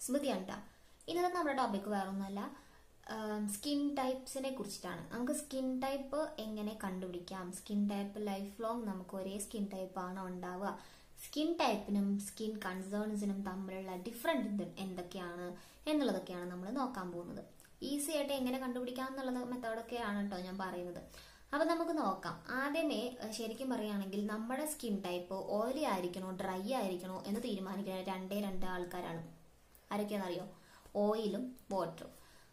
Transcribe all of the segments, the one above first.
സ്മൃതിയാണ് ട്ടാ. ഇന്നത്തെ നമ്മുടെ ടോപ്പിക് വേറൊന്നുമല്ല സ്കിൻ ടൈപ്സിനെ കുറിച്ചിട്ടാണ് നമുക്ക് സ്കിൻ ടൈപ്പ് എങ്ങനെ കണ്ടുപിടിക്കാം സ്കിൻ ടൈപ്പ് ലൈഫ് ലോങ് നമുക്ക് ഒരേ സ്കിൻ ടൈപ്പ് ആണോ ഉണ്ടാവുക സ്കിൻ ടൈപ്പിനും സ്കിൻ കൺസേൺസിനും തമ്മിലുള്ള ഡിഫറൻറ്റ് എന്തൊക്കെയാണ് എന്നുള്ളതൊക്കെയാണ് നമ്മൾ നോക്കാൻ പോകുന്നത് ഈസി ആയിട്ട് എങ്ങനെ കണ്ടുപിടിക്കാം എന്നുള്ള മെത്തേഡൊക്കെയാണ് കേട്ടോ ഞാൻ പറയുന്നത് അപ്പൊ നമുക്ക് നോക്കാം ആദ്യമേ ഏഹ്, ശരിക്കും പറയുകയാണെങ്കിൽ നമ്മുടെ സ്കിൻ ടൈപ്പ് ഓയിലി ആയിരിക്കണോ ഡ്രൈ ആയിരിക്കണോ എന്ന് തീരുമാനിക്കുന്ന രണ്ടേ രണ്ട് ആൾക്കാരാണ് ആരൊക്കെയാണെന്നറിയോ ഓയിലും വാട്ടറും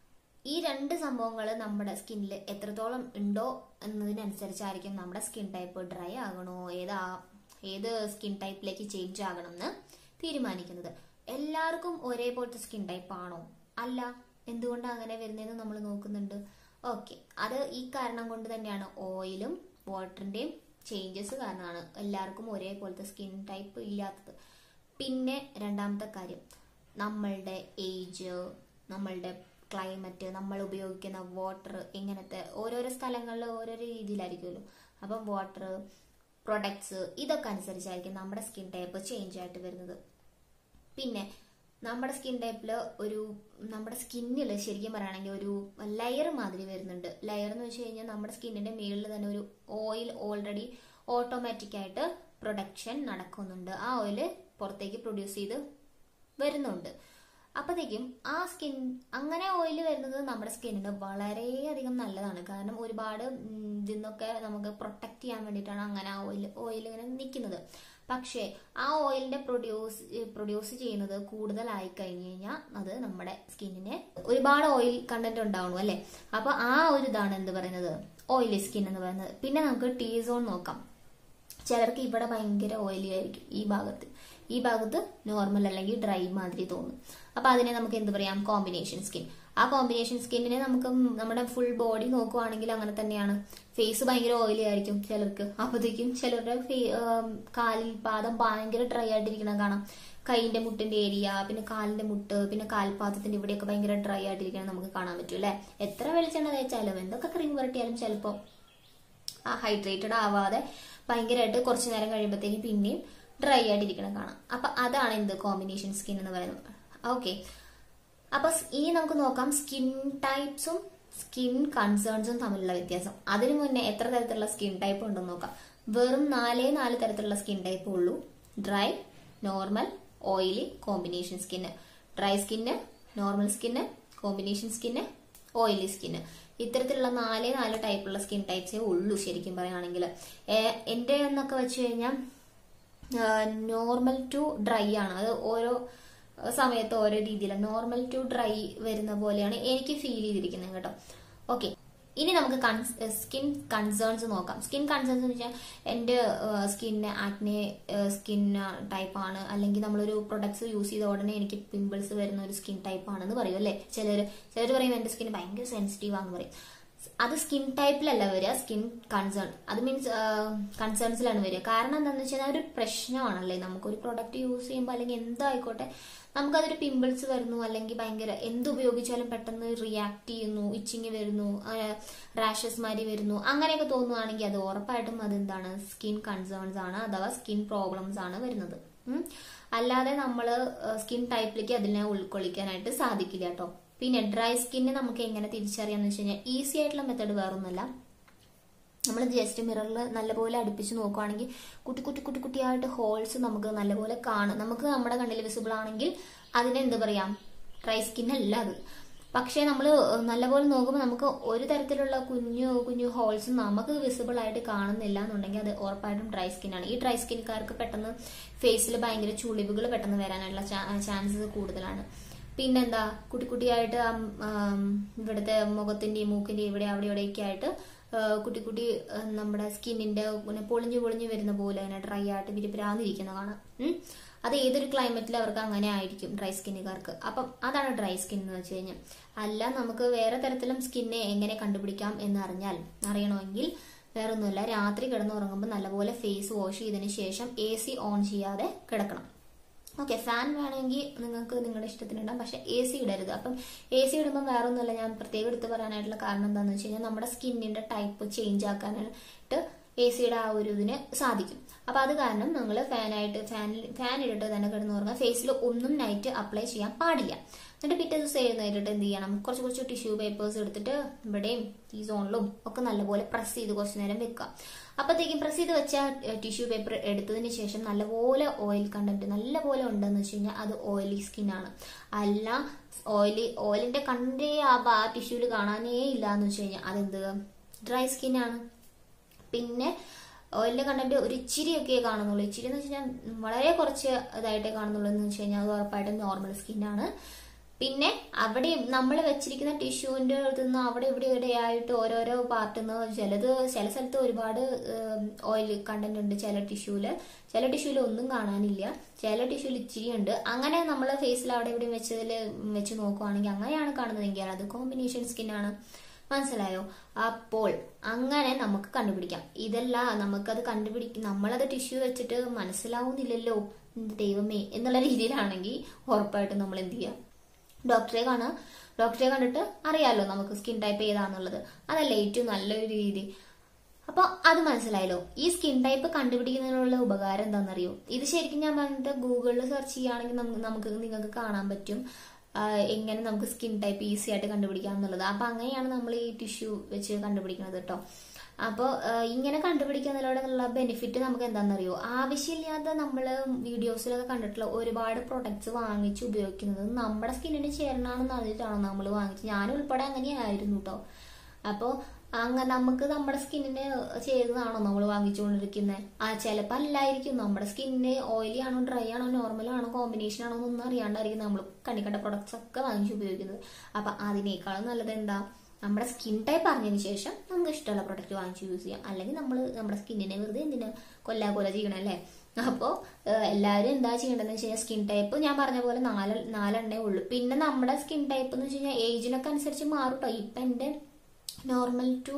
ഈ രണ്ട് സംഭവങ്ങൾ നമ്മുടെ സ്കിന്നിൽ എത്രത്തോളം ഉണ്ടോ എന്നതിനനുസരിച്ചായിരിക്കും നമ്മുടെ സ്കിൻ ടൈപ്പ് ഡ്രൈ ആകണോ ഏതാ ഏത് സ്കിൻ ടൈപ്പിലേക്ക് ചേഞ്ച് ആകണം എന്ന് തീരുമാനിക്കുന്നത് എല്ലാവർക്കും ഒരേപോലത്തെ സ്കിൻ ടൈപ്പ് ആണോ അല്ല എന്തുകൊണ്ടാണ് അങ്ങനെ വരുന്നതെന്ന് നമ്മൾ നോക്കുന്നുണ്ട് ഓക്കെ അത് ഈ കാരണം കൊണ്ട് തന്നെയാണ് ഓയിലും വാട്ടറിന്റെയും ചേഞ്ചസ് കാരണമാണ് എല്ലാവർക്കും ഒരേപോലത്തെ സ്കിൻ ടൈപ്പ് ഇല്ലാത്തത് പിന്നെ രണ്ടാമത്തെ കാര്യം നമ്മളുടെ ഏജ് നമ്മളുടെ ക്ലൈമറ്റ് നമ്മൾ ഉപയോഗിക്കുന്ന വാട്ടർ ഇങ്ങനത്തെ ഓരോരോ സ്ഥലങ്ങളിൽ ഓരോരോ രീതിയിലായിരിക്കുമല്ലോ അപ്പം വാട്ടർ പ്രൊഡക്ട്സ് ഇതൊക്കെ അനുസരിച്ചായിരിക്കും നമ്മുടെ സ്കിൻ ടൈപ്പ് ചേഞ്ച് ആയിട്ട് വരുന്നത് പിന്നെ നമ്മുടെ സ്കിൻ ടൈപ്പിൽ ഒരു നമ്മുടെ സ്കിന്നിൽ ശരിക്കും പറയുകയാണെങ്കിൽ ഒരു ലെയർ മാതിരി വരുന്നുണ്ട് ലെയർ എന്ന് വെച്ച് കഴിഞ്ഞാൽ നമ്മുടെ സ്കിന്നിന്റെ മുകളിൽ തന്നെ ഒരു ഓയിൽ ഓൾറെഡി ഓട്ടോമാറ്റിക് ആയിട്ട് പ്രൊഡക്ഷൻ നടക്കുന്നുണ്ട് ആ ഓയിൽ പുറത്തേക്ക് പ്രൊഡ്യൂസ് ചെയ്ത് വരുന്നുണ്ട് അപ്പോഴത്തേക്കും ആ സ്കിൻ അങ്ങനെ ഓയിൽ വരുന്നത് നമ്മുടെ സ്കിന്നിന് വളരെയധികം നല്ലതാണ് കാരണം ഒരുപാട് ഉം, ഇതിൽ നിന്നൊക്കെ നമുക്ക് പ്രൊട്ടക്ട് ചെയ്യാൻ വേണ്ടിയിട്ടാണ് അങ്ങനെ ആ ഓയിൽ ഓയിൽ ഇങ്ങനെ നിൽക്കുന്നത് പക്ഷേ ആ ഓയിലിന്റെ പ്രൊഡ്യൂസ് പ്രൊഡ്യൂസ് ചെയ്യുന്നത് കൂടുതലായി കഴിഞ്ഞു കഴിഞ്ഞാൽ അത് നമ്മുടെ സ്കിന്നിന് ഒരുപാട് ഓയിൽ കണ്ടന്റ് ഉണ്ടാവണം അല്ലെ അപ്പൊ ആ ഒരു ഇതാണ് എന്ത് പറയുന്നത് ഓയിലി സ്കിൻ എന്ന് പറയുന്നത് പിന്നെ നമുക്ക് ടീ സോൺ നോക്കാം ചിലർക്ക് ഇവിടെ ഭയങ്കര ഓയിലി ആയിരിക്കും ഈ ഭാഗത്ത് ഈ ഭാഗത്ത് നോർമൽ അല്ലെങ്കിൽ ഡ്രൈ മാതിരി തോന്നും അപ്പൊ അതിനെ നമുക്ക് എന്ത് പറയാം കോമ്പിനേഷൻ സ്കിൻ ആ കോമ്പിനേഷൻ സ്കിന്നിനെ നമുക്ക് നമ്മുടെ ഫുൾ ബോഡി നോക്കുവാണെങ്കിൽ അങ്ങനെ തന്നെയാണ് ഫേസ് ഭയങ്കര ഓയിലി ആയിരിക്കും ചിലർക്ക് അപ്പോഴത്തേക്കും ചിലരുടെ ഫേ- ആം, കാലിൽ പാദം ഭയങ്കര ഡ്രൈ ആയിട്ടിരിക്കണം കാണാം കൈയിന്റെ മുട്ടിന്റെ ഏരിയ പിന്നെ കാലിന്റെ മുട്ട് പിന്നെ കാൽപാദത്തിന്റെ ഇവിടെയൊക്കെ ഭയങ്കര ഡ്രൈ ആയിട്ടിരിക്കണം നമുക്ക് കാണാൻ പറ്റും അല്ലെ എത്ര വെളിച്ചെണ്ണ തേച്ചാലും എന്തൊക്കെ ക്രീം പുരട്ടിയാലും ചിലപ്പോൾ ആ ഹൈഡ്രേറ്റഡ് ആവാതെ ഭയങ്കരമായിട്ട് കുറച്ചു നേരം കഴിയുമ്പോഴത്തേക്കും പിന്നെയും ഡ്രൈ ആയിട്ടിരിക്കണം കാണാം അപ്പൊ അതാണ് എന്ത് കോമ്പിനേഷൻ സ്കിൻ എന്ന് പറയുന്നത് ഓക്കെ അപ്പൊ സ് ഇനി നമുക്ക് നോക്കാം സ്കിൻ ടൈപ്സും സ്കിൻ കൺസേൺസും തമ്മിലുള്ള വ്യത്യാസം അതിനു മുന്നേ എത്ര തരത്തിലുള്ള സ്കിൻ ടൈപ്പ് ഉണ്ടെന്ന് നോക്കാം വെറും നാലേ നാല് തരത്തിലുള്ള സ്കിൻ ടൈപ്പ് ഉള്ളൂ dry normal oily combination skin dry skin normal skin combination skin oily skin ഇത്തരത്തിലുള്ള നാലേ നാല് ടൈപ്പുള്ള സ്കിൻ ടൈപ്സേ ഉള്ളൂ ശരിക്കും പറയുകയാണെങ്കിൽ എന്റെ എന്നൊക്കെ വെച്ച് കഴിഞ്ഞാൽ നോർമൽ ടു ഡ്രൈ ആണ് അത് ഓരോ സമയത്ത് ഓരോ രീതിയിലാണ് നോർമൽ ടു ഡ്രൈ വരുന്ന പോലെയാണ് എനിക്ക് ഫീൽ ചെയ്തിരിക്കുന്നത് കേട്ടോ ഓക്കെ ഇനി നമുക്ക് സ്കിൻ കൺസേൺസ് നോക്കാം സ്കിൻ കൺസേൺസ് എന്ന് വെച്ചാൽ എൻ്റെ സ്കിന്നിന് ആക്നെ സ്കിൻ ടൈപ്പ് ആണ് അല്ലെങ്കിൽ നമ്മളൊരു പ്രൊഡക്ട്സ് യൂസ് ചെയ്ത ഉടനെ എനിക്ക് പിമ്പിൾസ് വരുന്ന ഒരു സ്കിൻ ടൈപ്പ് ആണെന്ന് പറയും അല്ലേ ചിലർ ചിലർ പറയും എൻ്റെ സ്കിൻ ഭയങ്കര സെൻസിറ്റീവ് ആണെന്ന് പറയും അത് സ്കിൻ ടൈപ്പിലല്ല വരിക സ്കിൻ കൺസേൺ അത് മീൻസ് കൺസേൺസിലാണ് വരിക കാരണം എന്താണെന്ന് വെച്ചാൽ ഒരു പ്രശ്നമാണല്ലേ നമുക്കൊരു പ്രൊഡക്റ്റ് യൂസ് ചെയ്യുമ്പോൾ അല്ലെങ്കിൽ എന്തായിക്കോട്ടെ നമുക്കതൊരു പിമ്പിൾസ് വരുന്നു അല്ലെങ്കിൽ ഭയങ്കര എന്ത് ഉപയോഗിച്ചാലും പെട്ടെന്ന് റിയാക്ട് ചെയ്യുന്നു ഇച്ചിങ് വരുന്നു റാഷസ് മാതിരി വരുന്നു അങ്ങനെയൊക്കെ തോന്നുവാണെങ്കിൽ അത് ഉറപ്പായിട്ടും അതെന്താണ് സ്കിൻ കൺസേൺസ് ആണ് അഥവാ സ്കിൻ പ്രോബ്ലംസ് ആണ് വരുന്നത് ഉം. അല്ലാതെ നമ്മൾ സ്കിൻ ടൈപ്പിലേക്ക് അതിനെ ഉൾക്കൊള്ളിക്കാനായിട്ട് സാധിക്കില്ല കേട്ടോ പിന്നെ ഡ്രൈ സ്കിന്നെ നമുക്ക് എങ്ങനെ തിരിച്ചറിയാന്ന് വെച്ച് കഴിഞ്ഞാൽ ഈസി ആയിട്ടുള്ള മെത്തേഡ് വേറൊന്നുമല്ല നമ്മൾ ജസ്റ്റ് മിററിൽ നല്ലപോലെ അടുപ്പിച്ച് നോക്കുവാണെങ്കിൽ കുട്ടി കുട്ടി കുട്ടി കുട്ടിയായിട്ട് ഹോൾസ് നമുക്ക് നല്ലപോലെ കാണും നമുക്ക് നമ്മുടെ കണ്ണിൽ വിസിബിൾ ആണെങ്കിൽ അതിനെ എന്ത് പറയാം ഡ്രൈ സ്കിൻ അല്ല അത് പക്ഷേ നമ്മൾ നല്ലപോലെ നോക്കുമ്പോൾ നമുക്ക് ഒരു തരത്തിലുള്ള കുഞ്ഞു കുഞ്ഞു ഹോൾസും നമുക്ക് വിസിബിൾ ആയിട്ട് കാണുന്നില്ല എന്നുണ്ടെങ്കിൽ അത് ഉറപ്പായിട്ടും ഡ്രൈ സ്കിൻ ആണ് ഈ ഡ്രൈ സ്കിൻകാർക്ക് പെട്ടെന്ന് ഫേസിൽ ഭയങ്കര ചുളിവുകൾ പെട്ടെന്ന് വരാനുള്ള ചാൻസസ് കൂടുതലാണ് പിന്നെന്താ കുട്ടി കുട്ടിയായിട്ട് ആം, ആം, ഇവിടുത്തെ മുഖത്തിന്റെയും മൂക്കിന്റെയും ഇവിടെ അവിടെ ഇവിടെയൊക്കെ ആയിട്ട് ആ, കുട്ടി കുട്ടി ആ, നമ്മുടെ സ്കിന്നിന്റെ പിന്നെ പൊളിഞ്ഞു പൊളിഞ്ഞു വരുന്ന പോലെ അങ്ങനെ ഡ്രൈ ആയിട്ട് വിരിപ്പിരാന്നിരിക്കുന്ന കാണാം ഉം. അത് ഏതൊരു ക്ലൈമറ്റിൽ അവർക്ക് അങ്ങനെ ആയിരിക്കും ഡ്രൈ സ്കിന്നുകാർക്ക് അപ്പം അതാണ് ഡ്രൈ സ്കിൻ എന്ന് വെച്ച് കഴിഞ്ഞാൽ അല്ല നമുക്ക് വേറെ തരത്തിലും സ്കിന്നെ എങ്ങനെ കണ്ടുപിടിക്കാം എന്ന് അറിഞ്ഞാൽ അറിയണമെങ്കിൽ വേറെ ഒന്നുമില്ല രാത്രി കിടന്നുറങ്ങുമ്പോൾ നല്ലപോലെ ഫേസ് വാഷ് ചെയ്തതിന് ശേഷം എ സി ഓൺ ചെയ്യാതെ കിടക്കണം ഓക്കെ ഫാൻ വേണമെങ്കിൽ നിങ്ങൾക്ക് നിങ്ങളുടെ ഇഷ്ടത്തിന് ഇടാം പക്ഷെ എ സി ഇടരുത് അപ്പം എ സി ഇടുമ്പോൾ വേറെ ഒന്നുമില്ല ഞാൻ പ്രത്യേകം എടുത്ത് പറയാനായിട്ടുള്ള കാരണം എന്താണെന്ന് വെച്ച് കഴിഞ്ഞാൽ നമ്മുടെ സ്കിന്നിന്റെ ടൈപ്പ് ചേഞ്ച് ആക്കാനായിട്ട് എ സിയുടെ ആ ഒരു ഇതിന് സാധിക്കും അപ്പൊ അത് കാരണം നിങ്ങൾ ഫാനായിട്ട് ഫാൻ ഫാൻ ഇട്ടിട്ട് തന്നെ കിടന്ന് ഉറങ്ങുക ഫേസിൽ ഒന്നും നൈറ്റ് അപ്ലൈ ചെയ്യാൻ പാടില്ല എന്നിട്ട് പിറ്റേ ദിവസം എഴുന്നേറ്റിട്ട് എന്ത് ചെയ്യണം കുറച്ച് കുറച്ച് ടിഷ്യൂ പേപ്പേഴ്സ് എടുത്തിട്ട് ഇവിടെയും ഈ സോണിലും ഒക്കെ നല്ലപോലെ പ്രസ് ചെയ്ത് കുറച്ച് നേരം വെക്കുക അപ്പോഴത്തേക്കും പ്രസ് ചെയ്ത് വെച്ച ടിഷ്യൂ പേപ്പർ എടുത്തതിന് ശേഷം നല്ലപോലെ ഓയിൽ കണ്ടന്റ് നല്ലപോലെ ഉണ്ടെന്ന് വെച്ച് കഴിഞ്ഞാൽ അത് ഓയിലി സ്കിൻ ആണ് അല്ല ഓയിലി ഓയിലിന്റെ കണ്ടേ ആ ടിഷ്യൂല് കാണാനേ ഇല്ല എന്ന് വെച്ച് കഴിഞ്ഞാൽ അതെന്ത് ഡ്രൈ സ്കിൻ ആണ് പിന്നെ ഓയിലിന്റെ കണ്ടന്റ് ഒരു ഇച്ചിരിയൊക്കെ കാണുന്നുള്ളൂ ഇച്ചിരി എന്ന് വെച്ച് കഴിഞ്ഞാൽ വളരെ കുറച്ച് ഇതായിട്ടേ കാണുന്നുള്ളൂ എന്ന് വെച്ച് കഴിഞ്ഞാൽ അത് ഉറപ്പായിട്ടും നോർമൽ സ്കിന്നാണ് പിന്നെ അവിടെ നമ്മൾ വെച്ചിരിക്കുന്ന ടിഷ്യൂവിന്റെ നിന്ന് അവിടെ ഇവിടെ ഇവിടെ ആയിട്ട് ഓരോരോ പാർട്ടിൽ നിന്ന് ചിലത് ചില സ്ഥലത്ത് ഒരുപാട് ഓയിൽ കണ്ടന്റ് ഉണ്ട് ചില ടിഷ്യൂല് ചില ടിഷ്യൂല് ഒന്നും കാണാനില്ല ചില ടിഷ്യൂല് ഇച്ചിരി ഉണ്ട് അങ്ങനെ നമ്മൾ ഫേസിൽ അവിടെ ഇവിടെ വെച്ചതിൽ വെച്ച് നോക്കുവാണെങ്കിൽ അങ്ങനെയാണ് കാണുന്നതെങ്കിൽ അത് കോമ്പിനേഷൻ സ്കിന്നാണ് മനസ്സിലായോ അപ്പോൾ അങ്ങനെ നമുക്ക് കണ്ടുപിടിക്കാം ഇതല്ല നമുക്കത് കണ്ടുപിടിക്കും നമ്മളത് ടിഷ്യൂ വെച്ചിട്ട് മനസ്സിലാവുന്നില്ലല്ലോ ദൈവമേ എന്നുള്ള രീതിയിലാണെങ്കിൽ ഉറപ്പായിട്ടും നമ്മൾ എന്ത് ചെയ്യാം ഡോക്ടറെ കാണുക ഡോക്ടറെ കണ്ടിട്ട് അറിയാലോ നമുക്ക് സ്കിൻ ടൈപ്പ് ഏതാന്നുള്ളത് അതല്ലേ ഏറ്റവും നല്ലൊരു രീതി അപ്പോൾ അത് മനസ്സിലായല്ലോ ഈ സ്കിൻ ടൈപ്പ് കണ്ടുപിടിക്കുന്നതിനുള്ള ഉപകാരം എന്താണെന്നറിയോ ഇത് ശരിക്കും ഞാൻ പറഞ്ഞിട്ട് ഗൂഗിളിൽ സെർച്ച് ചെയ്യുകയാണെങ്കിൽ നമുക്ക് നമുക്ക് നിങ്ങൾക്ക് കാണാൻ പറ്റും എങ്ങനെ നമുക്ക് സ്കിൻ ടൈപ്പ് ഈസി ആയിട്ട് കണ്ടുപിടിക്കാം എന്നുള്ളത് അപ്പൊ അങ്ങനെയാണ് നമ്മൾ ഈ ടിഷ്യൂ വെച്ച് കണ്ടുപിടിക്കുന്നത് കേട്ടോ അപ്പോൾ ഇങ്ങനെ കണ്ടുപിടിക്കുന്നതിലൂടെയുള്ള ബെനിഫിറ്റ് നമുക്ക് എന്താണെന്നറിയോ ആവശ്യമില്ലാത്ത നമ്മൾ വീഡിയോസിലൊക്കെ കണ്ടിട്ടുള്ള ഒരുപാട് പ്രൊഡക്ട്സ് വാങ്ങിച്ച് ഉപയോഗിക്കുന്നത് നമ്മുടെ സ്കിന്നിന് ചേരണാണെന്ന് അറിഞ്ഞിട്ടാണ് നമ്മൾ വാങ്ങിച്ചത് ഞാൻ ഉൾപ്പെടെ അങ്ങനെയായിരുന്നു കേട്ടോ അപ്പോൾ അങ്ങനെ നമുക്ക് നമ്മുടെ സ്കിന്നിന് ചേരുന്നതാണോ നമ്മൾ വാങ്ങിച്ചുകൊണ്ടിരിക്കുന്നത് ആ ചിലപ്പോൾ അല്ലായിരിക്കും നമ്മുടെ സ്കിന്നിന് ഓയിലി ആണോ ഡ്രൈ ആണോ നോർമൽ ആണോ കോമ്പിനേഷൻ ആണോ എന്നൊന്നും അറിയാണ്ടായിരിക്കും നമ്മൾ കണ്ണിക്കണ്ട പ്രൊഡക്ട്സ് ഒക്കെ വാങ്ങിച്ച് ഉപയോഗിക്കുന്നത് അപ്പൊ അതിനേക്കാളും നല്ലത് എന്താ നമ്മുടെ സ്കിൻ ടൈപ്പ് അറിഞ്ഞതിന് ശേഷം നമുക്ക് ഇഷ്ടമുള്ള പ്രൊഡക്റ്റ് വാങ്ങിച്ച് യൂസ് ചെയ്യാം അല്ലെങ്കിൽ നമ്മൾ നമ്മുടെ സ്കിന്നിനെ വെറുതെ എന്തിനാ കൊല്ലാകൊല ചെയ്യണം അല്ലേ അപ്പോൾ എല്ലാവരും എന്താ ചെയ്യേണ്ടതെന്ന് വെച്ച് കഴിഞ്ഞാൽ സ്കിൻ ടൈപ്പ് ഞാൻ പറഞ്ഞ പോലെ നാല് നാലെണ്ണേ ഉള്ളൂ പിന്നെ നമ്മുടെ സ്കിൻ ടൈപ്പ് എന്ന് വെച്ച് കഴിഞ്ഞാൽ ഏജിനൊക്കെ അനുസരിച്ച് മാറും കേട്ടോ ഇപ്പം എൻ്റെ നോർമൽ ടു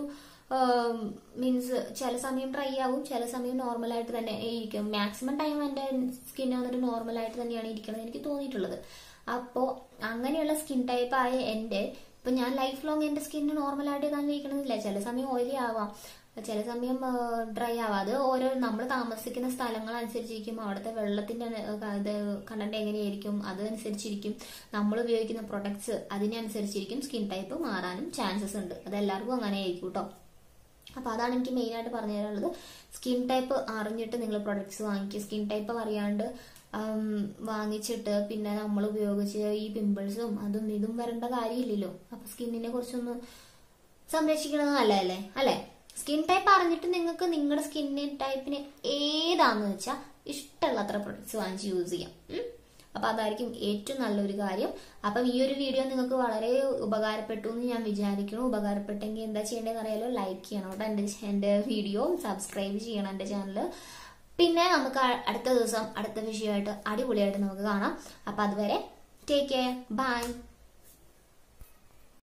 മീൻസ് ചില സമയം ഡ്രൈ ആവും ചില സമയം നോർമൽ ആയിട്ട് തന്നെ ഇരിക്കും മാക്സിമം ടൈം എൻ്റെ സ്കിൻ വന്നിട്ട് നോർമൽ ആയിട്ട് തന്നെയാണ് ഇരിക്കുന്നത് എനിക്ക് തോന്നിയിട്ടുള്ളത് അപ്പോൾ അങ്ങനെയുള്ള സ്കിൻ ടൈപ്പ് ആയ എൻ്റെ ഇപ്പൊ ഞാൻ ലൈഫ് ലോങ് എന്റെ സ്കിന്ന് നോർമൽ ആയിട്ട് തന്നെ ഇരിക്കണമെന്നില്ല ചില സമയം ഓയിലി ആവാം ചില സമയം ഡ്രൈ ആവാം അത് ഓരോ നമ്മൾ താമസിക്കുന്ന സ്ഥലങ്ങൾ അനുസരിച്ചിരിക്കും അവിടുത്തെ വെള്ളത്തിന്റെ ഇത് കണ്ടന്റ് എങ്ങനെയായിരിക്കും അതനുസരിച്ചിരിക്കും നമ്മൾ ഉപയോഗിക്കുന്ന പ്രൊഡക്ട്സ് അതിനനുസരിച്ചിരിക്കും സ്കിൻ ടൈപ്പ് മാറാനും ചാൻസസ് ഉണ്ട് അത് എല്ലാവർക്കും അങ്ങനെ ആയിരിക്കും കേട്ടോ അപ്പൊ അതാണ് എനിക്ക് മെയിൻ ആയിട്ട് പറഞ്ഞു തരാനുള്ളത് സ്കിൻ ടൈപ്പ് അറിഞ്ഞിട്ട് നിങ്ങൾ പ്രൊഡക്ട്സ് വാങ്ങിക്കുക സ്കിൻ ടൈപ്പ് അറിയാണ്ട് വാങ്ങിച്ചിട്ട് പിന്നെ നമ്മൾ ഉപയോഗിച്ച് ഈ പിമ്പിൾസും അതും ഇതും വരേണ്ട കാര്യമില്ലല്ലോ അപ്പൊ സ്കിന്നിനെ കുറിച്ചൊന്ന് സംരക്ഷിക്കണത് നല്ലതല്ലേ അല്ലെ സ്കിൻ ടൈപ്പ് അറിഞ്ഞിട്ട് നിങ്ങൾക്ക് നിങ്ങളുടെ സ്കിൻ ടൈപ്പിന് ഏതാന്ന് വെച്ചാൽ ഇഷ്ടമുള്ളത്ര പ്രൊഡക്ട്സ് വാങ്ങിച്ച് യൂസ് ചെയ്യാം അപ്പൊ അതായിരിക്കും ഏറ്റവും നല്ലൊരു കാര്യം അപ്പം ഈ ഒരു വീഡിയോ നിങ്ങൾക്ക് വളരെ ഉപകാരപ്പെട്ടു എന്ന് ഞാൻ വിചാരിക്കുന്നു ഉപകാരപ്പെട്ടെങ്കിൽ എന്താ ചെയ്യേണ്ടതെന്ന് അറിയാലോ ലൈക്ക് ചെയ്യണം കേട്ടോ എന്റെ എന്റെ വീഡിയോ സബ്സ്ക്രൈബ് ചെയ്യണം എന്റെ ചാനൽ പിന്നെ നമുക്ക് അടുത്ത ദിവസം അടുത്ത വിഷയമായിട്ട് അടിപൊളിയായിട്ട് നമുക്ക് കാണാം അപ്പൊ അതുവരെ ടേക്ക് കെയർ ബൈ